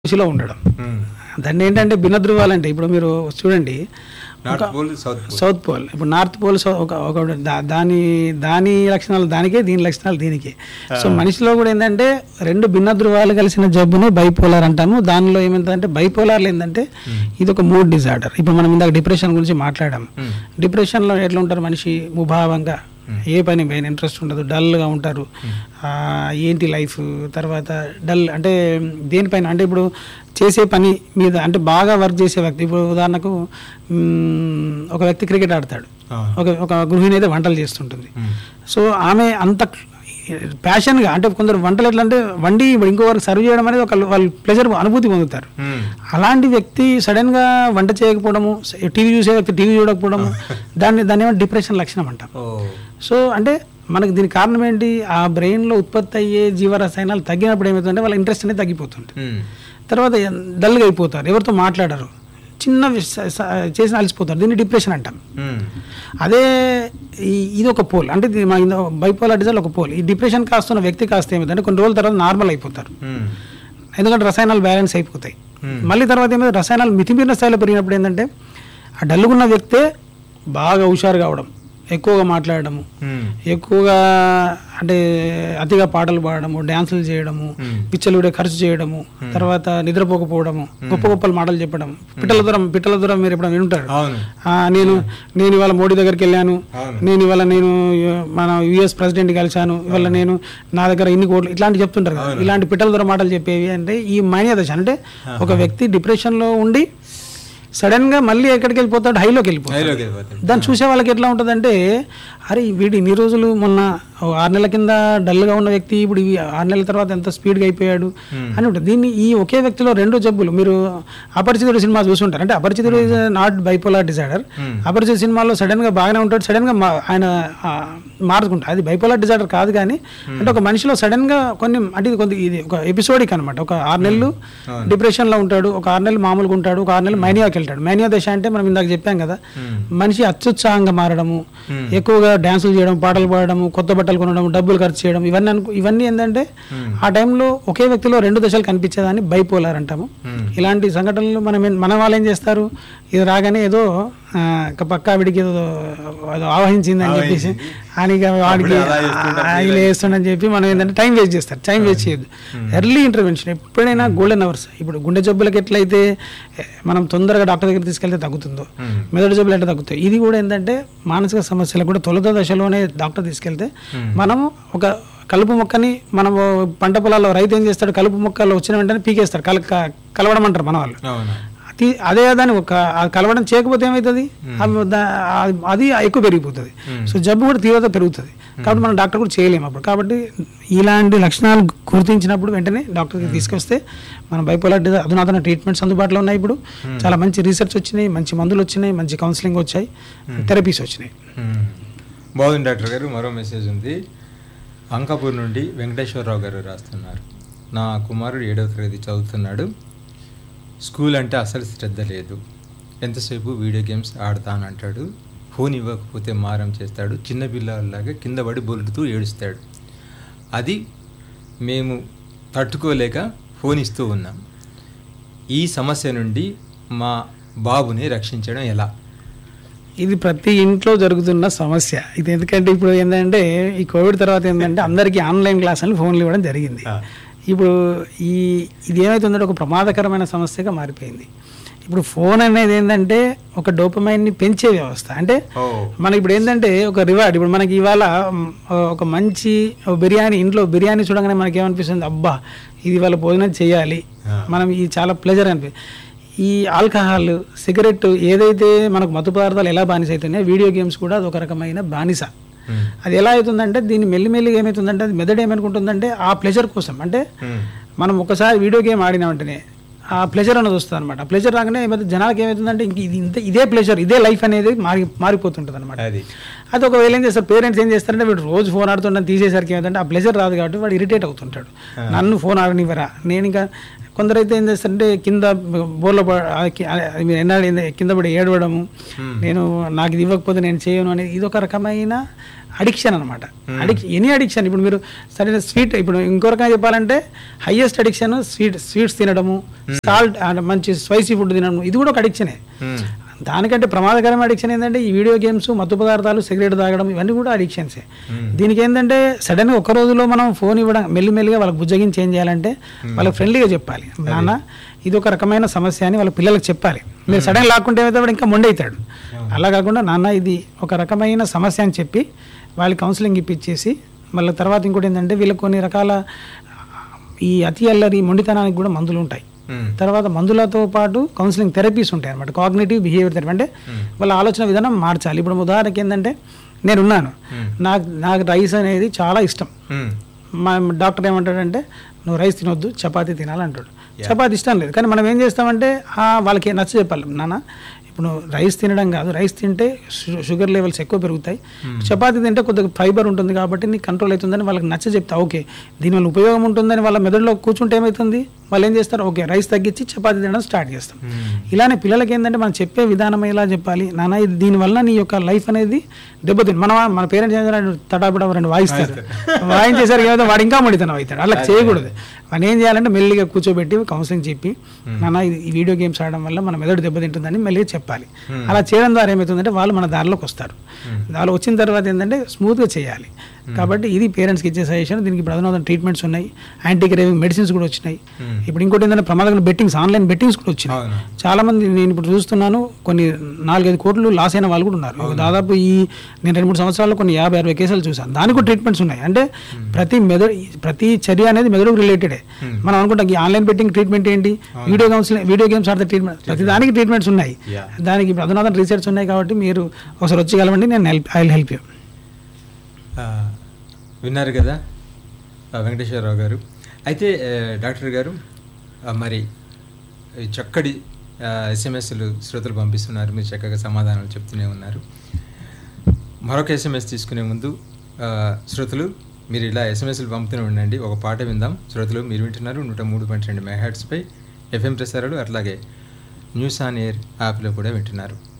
దిశలో ఉండడం దాన్ని ఏంటంటే భిన్న ధృవాలంటే ఇప్పుడు మీరు చూడండి north pole south pole south pole ఇప్పుడు నార్త్ పోల్ సౌ- ఒక ఒక దా- దాని దాని లక్షణాలు దానికే దీని లక్షణాలు దీనికే సో మనిషిలో కూడా ఏంటంటే రెండు భిన్న ధృవాలు కలిసిన జబ్బుని బైపోలార్ అంటాము దానిలో ఏమైందంటే బైపోలార్లో ఏంటంటే ఇది ఒక మూడ్ డిజార్డర్ ఇప్పుడు మనం ఇందాక డిప్రెషన్ గురించి మాట్లాడాం డిప్రెషన్లో ఎట్లా ఉంటారు మనిషి ముభావంగా ఏ పని పైన ఇంట్రెస్ట్ ఉండదు డల్గా ఉంటారు ఆ, ఏంటి లైఫ్ తర్వాత డల్ అంటే దేనిపైన అంటే ఇప్పుడు చేసే పని మీద అంటే బాగా వర్క్ చేసే వ్యక్తి ఇప్పుడు ఉదాహరణకు మ్, ఒక వ్యక్తి క్రికెట్ ఆడతాడు అవును. ఒక ఒక గృహిణి అయితే వంటలు చేస్తుంటుంది సో ఆమె అంత ప్యాషన్గా అంటే కొందరు వంటలు ఎట్లా అంటే వండి ఇప్పుడు ఇంకో వారికి సర్వ్ చేయడం అనేది ఒక వాళ్ళు ప్లెజర్ అనుభూతి పొందుతారు అలాంటి వ్యక్తి సడన్ గా వంట చేయకపోవడము టీవీ చూసే వ్యక్తి టీవీ చూడకపోవడము దాన్ని దాన్ని ఏమో డిప్రెషన్ లక్షణం అంటాం ఓ సో అంటే మనకి దీనికి కారణం ఏంటి ఆ బ్రెయిన్లో ఉత్పత్తి అయ్యే జీవరసాయనాలు తగ్గినప్పుడు ఏమవుతుందంటే వాళ్ళ ఇంట్రెస్ట్ అనేది తగ్గిపోతుంది తర్వాత డల్గా అయిపోతారు ఎవరితో మాట్లాడరు చిన్న విష- స- చేసిన అలసిపోతారు దీన్ని డిప్రెషన్ అంటాం అదే ఈ- ఇది ఒక పోల్ అంటే ఇది మా బైపోలార్ డిజాల్ ఒక పోల్ ఈ డిప్రెషన్ కాస్తున్న వ్యక్తి కాస్త ఏమవుతుందంటే కొన్ని రోజుల తర్వాత నార్మల్ అయిపోతారు ఎందుకంటే రసాయనాలు బ్యాలెన్స్ అయిపోతాయి మళ్ళీ తర్వాత ఏమైతే రసాయనాలు మితిమీరిన స్థాయిలో పెరిగినప్పుడు ఏంటంటే ఆ డల్లుగున్న వ్యక్తే బాగా హుషారు కావడం ఎక్కువగా మాట్లాడడము ఎక్కువగా అంటే అతిగా పాటలు పాడడము డ్యాన్సులు చేయడము పిచ్చలుడే ఖర్చు చేయడము తర్వాత నిద్రపోకపోవడము గొప్ప గొప్పల మాటలు చెప్పడం పిట్టల దూరం పిట్టల దూరం మీరు ఎప్పుడైనా వింటారు అవును ఆ, నేను నేను ఇవాళ మోడీ దగ్గరికి వెళ్ళాను అవును. నేను ఇవాళ నేను యు- మన యుఎస్ ప్రెసిడెంట్ కలిశాను ఇవాళ నేను నా దగ్గర ఇన్ని కోట్లు ఇట్లాంటి చెప్తుంటారు కదా ఇలాంటి పిట్టల దూరం మాటలు చెప్పేవి అంటే ఈ మానియా దశ అంటే ఒక వ్యక్తి డిప్రెషన్లో ఉండి సడన్ గా మళ్ళీ ఎక్కడికి వెళ్ళిపోతాడు హైలోకి వెళ్ళిపోతాడు హైలోకి వెళ్ళిపోతాడు దాన్ని చూసే వాళ్ళకి ఎట్లా ఉంటుందంటే అరే వీడు ఇన్ని రోజులు మొన్న ఓ ఆరు నెలల కింద డల్గా ఉన్న వ్యక్తి ఇప్పుడు ఈ ఆరు నెలల తర్వాత ఎంత స్పీడ్గా అయిపోయాడు అని ఉంటుంది దీన్ని ఈ ఒకే వ్యక్తిలో రెండు జబ్బులు మీరు అపరిచితుడు సినిమా చూసుంటారు అంటే Aparichitudu is not bipolar disorder అపరిచిత సినిమాలో సడన్ గా బాగానే ఉంటాడు సడన్ గా మా- ఆయన ఆ, మారుతుంటాడు అది బైపోలార్ డిజార్డర్ కాదు కానీ అంటే ఒక మనిషిలో సడన్ గా కొన్ని అంటే ఇది కొంత ఇది ఒక ఎపిసోడిక్ అనమాట ఒక ఆరు నెలలు డిప్రెషన్ లో ఉంటాడు ఒక ఆరు నెలలు మామూలుగా ఉంటాడు ఒక ఆరు నెలలు మైనియాకి వెళ్తాడు మైనియా దశ అంటే మనం ఇందాక చెప్పాం కదా మనిషి అత్యుత్సాహంగా మారడము ఎక్కువగా డ్యాన్సులు చేయడం పాటలు పాడడము కొత్త బట్టలు కొనడం డబ్బులు ఖర్చు చేయడం ఇవన్నీ అనుకో ఇవన్నీ ఏంటంటే ఆ టైంలో ఒకే వ్యక్తిలో రెండు దశలు కనిపించేదాన్ని బైపోలార్ అంటాము ఇలాంటి సంఘటనలు మనం ఏం- మన వాళ్ళు ఏం చేస్తారు ఇది రాగానే ఏదో ఆ, ఒక పక్క ఆవిడికి ఏదో ఏదో ఆవహించింది అని చెప్పేసి అని ఇక వాడికి అలా చేస్తుంటారు, ఆయన వేస్తుండని చెప్పి మనం ఏంటంటే టైం వేస్ట్ చేస్తారు టైం వేస్ట్ చేయొద్దు ఎర్లీ ఇంటర్వెన్షన్ ఎప్పుడైనా గోల్డెన్ అవర్స్ ఇప్పుడు గుండె జబ్బులకి ఎట్లయితే ఏ, మనం తొందరగా డాక్టర్ దగ్గర తీసుకెళ్తే తగ్గుతుందో మెదడు జబ్బులు ఎట్లా తగ్గుతాయి ఇది కూడా ఏంటంటే మానసిక సమస్యలకు కూడా తొలుత దశలోనే డాక్టర్ తీసుకెళ్తే మనము ఒక కలుపు మొక్కని మనం పంట పొలాల్లో రైతు ఏం చేస్తాడు కలుపు మొక్కలు వచ్చిన వెంటనే పీకేస్తాడు కల క- కలవడం అంటారు మన వాళ్ళు అవును అది- అదే దాన్ని ఒక ఆ కలవడం చేయకపోతే ఏమవుతుంది అవి దా- ఆ- అది ఎక్కువ పెరిగిపోతుంది సో జబ్బు కూడా తీవ్రత పెరుగుతుంది కాబట్టి మనం డాక్టర్ కూడా చేయలేము అప్పుడు కాబట్టి ఇలాంటి లక్షణాలు గుర్తించినప్పుడు వెంటనే డాక్టర్కి తీసుకొస్తే మన బైపోలార్ డిజార్ అధునాతన ట్రీట్మెంట్స్ అందుబాటులో ఉన్నాయి ఇప్పుడు చాలా మంచి రీసెర్చ్ వచ్చినాయి మంచి మందులు వచ్చినాయి మంచి కౌన్సిలింగ్ వచ్చాయి థెరపీస్ వచ్చినాయి మ్మ్. బాగుంది డాక్టర్ గారు మరో మెసేజ్ ఉంది అంకాపూర్ నుండి వెంకటేశ్వరరావు గారు రాస్తున్నారు నా కుమారుడు ఏడవ తరగతి చదువుతున్నాడు స్కూల్ అంటే అసలు శ్రద్ధ లేదు ఎంతసేపు వీడియో గేమ్స్ ఆడతానంటాడు ఫోన్ ఇవ్వకపోతే మారం చేస్తాడు చిన్న పిల్లలాగా కింద పడి బొలుడుతూ ఏడుస్తాడు అది మేము తట్టుకోలేక ఫోన్ ఇస్తూ ఉన్నాం ఈ సమస్య నుండి మా బాబుని రక్షించడం ఎలా ఇది ప్రతి ఇంట్లో జరుగుతున్న సమస్య ఇది ఎందుకంటే ఇప్పుడు ఏంటంటే ఈ కోవిడ్ తర్వాత ఏంటంటే అందరికీ ఆన్లైన్ క్లాసులు ఫోన్లు ఇవ్వడం జరిగింది ఆ. ఇప్పుడు ఈ ఇది ఏమవుతుందంటే ఒక ప్రమాదకరమైన సమస్యగా మారిపోయింది ఇప్పుడు ఫోన్ అనేది ఏంటంటే ఒక డోపమైన్ని పెంచే వ్యవస్థ అంటే ఓ మనకి ఇప్పుడు ఏంటంటే ఒక రివార్డ్ ఇప్పుడు మనకి ఇవాళ మ్, ఒక మంచి ఓ బిర్యానీ ఇంట్లో బిర్యానీ చూడగానే మనకి ఏమనిపిస్తుంది అబ్బా ఇది ఇవాళ భోజనం చేయాలి ఆ. మనం ఇది చాలా ప్లెజర్ అనిపి ఈ ఆల్కహాల్ సిగరెట్ ఏదైతే మనకు మత్తు పదార్థాలు ఎలా బానిస అవుతున్నాయో వీడియో గేమ్స్ కూడా అది ఒక రకమైన బానిస మ్మ్. అది ఎలా అవుతుందంటే దీన్ని మెల్లిమెల్లిగా ఏమవుతుందంటే అది మెదడు ఏమనుకుంటుందంటే ఆ ప్లెజర్ కోసం అంటే మ్మ్. మనం ఒకసారి వీడియో గేమ్ ఆడిన వెంటనే ఆ ప్లెజర్ అనేది వస్తుంది అనమాట ఆ ప్లెజర్ రాగానే ఏమైతే జనాలకు ఏమవుతుందంటే ఇంక ఇది ఇంత ఇదే ప్లెజర్ ఇదే లైఫ్ అనేది మారి మారిపోతుంటుంది అనమాట అది అది ఒకవేళ ఏం చేస్తారు పేరెంట్స్ ఏం చేస్తారంటే వీడు రోజు ఫోన్ ఆడుతుండని తీసేసరికి ఏమంటే ఆ ప్లెజర్ రాదు కాబట్టి వాడు ఇరిటేట్ అవుతుంటాడు నన్ను ఫోన్ ఆడనివ్వరా నేను ఇంకా కొందరైతే ఏం చేస్తారంటే కింద బోర్లో పడ- ఆ కి- ఆ మీరు ఎన్నాడు ఏంది కింద పడి ఏడవడము Hmm. నేను నాకు ఇది ఇవ్వకపోతే నేను చేయను అనేది ఇది ఒక రకమైన అడిక్షన్ అనమాట అడిక్ ఎనీ అడిక్షన్ ఇప్పుడు మీరు సరైన స్వీట్ ఇప్పుడు ఇంకో రకంగా చెప్పాలంటే హైయెస్ట్ అడిక్షన్ స్వీట్ స్వీట్స్ తినడము సాల్ట్ మంచి స్పైసీ ఫుడ్ తినడం ఇది కూడా ఒక అడిక్షనే మ్మ్. దానికంటే ప్రమాదకరమైన అడిక్షన్ ఏంటంటే ఈ వీడియో గేమ్స్ మత్తు పదార్థాలు సిగరెట్ తాగడం ఇవన్నీ కూడా అడిక్షన్సే దీనికి ఏంటంటే సడన్గా ఒక రోజులో మనం ఫోన్ ఇవ్వడం మెల్లిమెల్లిగా వాళ్ళకి బుజ్జగించి ఏం చేయాలంటే వాళ్ళకి ఫ్రెండ్లీగా చెప్పాలి నాన్న ఇది ఒక రకమైన సమస్య అని వాళ్ళ పిల్లలకు చెప్పాలి మీరు సడన్ లాక్కుంటే ఏమైతే వాడు ఇంకా మొండవుతాడు అలా కాకుండా నాన్న ఇది ఒక రకమైన సమస్య అని చెప్పి వాళ్ళకి కౌన్సిలింగ్ ఇప్పించేసి మళ్ళీ తర్వాత ఇంకోటి ఏంటంటే వీళ్ళకి కొన్ని రకాల ఈ అతి అల్లరి మొండితనానికి కూడా మందులు ఉంటాయి మ్మ్. తర్వాత మందులతో పాటు కౌన్సిలింగ్ థెరపీస్ ఉంటాయి అనమాట కాగ్నేటివ్ బిహేవియర్ థెరపీ అంటే వాళ్ళ ఆలోచన విధానం మార్చాలి ఇప్పుడు ఉదాహరణకి ఏంటంటే నేనున్నాను నాకు నాకు రైస్ అనేది చాలా ఇష్టం మ్మ్. మా డాక్టర్ ఏమంటాడంటే నువ్వు రైస్ తినొద్దు చపాతీ తినాలంటాడు చపాతీ ఇష్టం లేదు కానీ మనం ఏం చేస్తామంటే ఆ, వాళ్ళకి నచ్చ చెప్పాలి నాన్న ఇప్పుడు నువ్వు రైస్ తినడం కాదు రైస్ తింటే షు- షుగర్ లెవెల్స్ ఎక్కువ పెరుగుతాయి చపాతీ తింటే కొద్దిగా ఫైబర్ ఉంటుంది కాబట్టి నీకు కంట్రోల్ అవుతుందని వాళ్ళకి నచ్చ చెప్తా ఓకే దీనివల్ల ఉపయోగం ఉంటుందని వాళ్ళ మెదడులో కూర్చుంటే ఏమవుతుంది వాళ్ళు ఏం చేస్తారు ఓకే రైస్ తగ్గించి చపాతీ తినడం స్టార్ట్ చేస్తాం మ్మ్. ఇలానే పిల్లలకి ఏంటంటే మనం చెప్పే విధానం ఎలా చెప్పాలి నాన్న ఇది దీనివల్ల నీ యొక్క లైఫ్ అనేది దెబ్బతింది మన మన పేరెంట్స్ ఏం చేస్తారు తటాపిట రెండు వాయిస్తారు వాయించేసరికి ఏమైతే వాడు ఇంకా మడితనం అవుతాడు అలా చేయకూడదు మనం ఏం చేయాలంటే మెల్లిగా కూర్చోబెట్టి కౌన్సిలింగ్ చెప్పి నాన్న ఇది ఈ వీడియో గేమ్స్ ఆడడం వల్ల మన మెదడు దెబ్బతింటుందని మెల్లిగా చెప్పాలి అలా చేయడం ద్వారా ఏమవుతుందంటే వాళ్ళు మన దారిలోకి వస్తారు వాళ్ళు వచ్చిన తర్వాత ఏంటంటే స్మూత్గా చేయాలి కాబట్టి ఇది పేరెంట్స్కి ఇచ్చే సజెషన్ దీనికి ఇప్పుడు అదనవదన ట్రీట్మెంట్స్ ఉన్నాయి యాంటీ క్రేవింగ్ మెడిసిన్స్ కూడా వచ్చినాయి ఇప్పుడు ఇంకోటి ఏంటంటే ప్రమాదకర బెట్టింగ్స్ ఆన్లైన్ బెట్టింగ్స్ కూడా వచ్చినాయి అవును చాలా మంది నేను ఇప్పుడు చూస్తున్నాను కొన్ని నాలుగైదు కోట్లు లాస్ అయిన వాళ్ళు కూడా ఉన్నారు దాదాపు ఈ నేను రెండు మూడు సంవత్సరాల్లో కొన్ని యాభై అరవై కేసులు చూసాను దానికి కూడా ట్రీట్మెంట్స్ ఉన్నాయి అంటే ప్రతి మెదడు ప్రతి చర్య అనేది మెదడుకు రిలేటెడే మనం అనుకుంటాం ఈ ఆన్లైన్ బెట్టింగ్ ట్రీట్మెంట్ ఏంటి వీడియో గేమ్స్ వీడియో గేమ్స్ ఆడితే ట్రీట్మెంట్ ప్రతి దానికి ట్రీట్మెంట్స్ ఉన్నాయి Yeah. దానికి ఇప్పుడు అధునాతన రీసెర్చ్ ఉన్నాయి కాబట్టి మీరు ఒకసారి వచ్చి కలవండి నేను help I will help you ఆ, విన్నారు కదా ఆ, వెంకటేశ్వరరావు గారు అయితే ఆ, డాక్టర్ గారు ఆ, మరి ఈ చక్కటి ఎస్ఎంఎస్లు శ్రోతలు పంపిస్తున్నారు మీరు చక్కగా సమాధానాలు చెప్తూనే ఉన్నారు మరొక ఎస్ఎంఎస్ తీసుకునే ముందు ఆ, శ్రోతలు మీరు ఇలా ఎస్ఎంఎస్లు పంపుతూనే ఉండండి ఒక పాట విందాం శ్రోతలు మీరు వింటున్నారు నూట మూడు పాయింట్ రెండు మెగాహెడ్స్పై ఎఫ్ఎం ప్రసారాలు అట్లాగే న్యూస్ ఆన్ ఎయిర్ యాప్లో కూడా వింటున్నారు